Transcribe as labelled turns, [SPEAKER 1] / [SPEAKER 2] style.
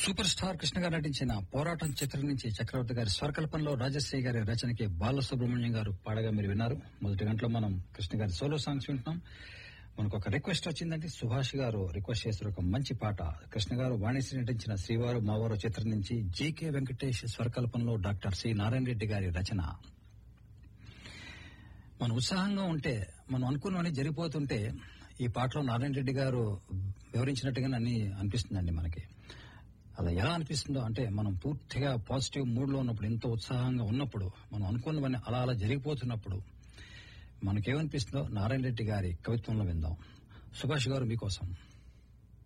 [SPEAKER 1] super star Krishna గారు నటించిన పోరాటం చిత్రం నుంచి చక్రవర్తి గారి స్వరకల్పనలో రాజశ్రీ గారి రచనకి బాలసుబ్రహ్మణ్యం గారు పాడగా మీరు విన్నారు మొదటి గంటలో మనం కృష్ణ గారి సోలో సాంగ్స్ వింటున్నాం మనకు ఒక రిక్వెస్ట్ వచ్చిందంటే సుభాష్ గారు రిక్వెస్ట్ చేసిన ఒక మంచి పాట కృష్ణ గారు వాణిశ్రీ నటించిన శ్రీవారు మావారు చిత్రం నుంచి జీకే వెంకటేష్ స్వరకల్పనలో డాక్టర్ సి నారాయణ రెడ్డి గారి రచన మనం ఉత్సాహంగా ఉంటే మనం అనుకున్నవన్నీ జరిగిపోతుంటే ఈ పాటలో నారాయణ రెడ్డి గారు వివరించినట్టుగానే అన్ని అనిపిస్తుందండి మనకి అలా ఎలా అనిపిస్తుందో అంటే మనం పూర్తిగా పాజిటివ్ మూడ్ లో ఉన్నప్పుడు ఎంతో ఉత్సాహంగా ఉన్నప్పుడు మనం అనుకున్నవన్నీ అలా అలా జరిగిపోతున్నప్పుడు మనకేమనిపిస్తుందో నారాయణ రెడ్డి గారి కవిత్వంలో విందాం సుభాష్ గారు మీకోసం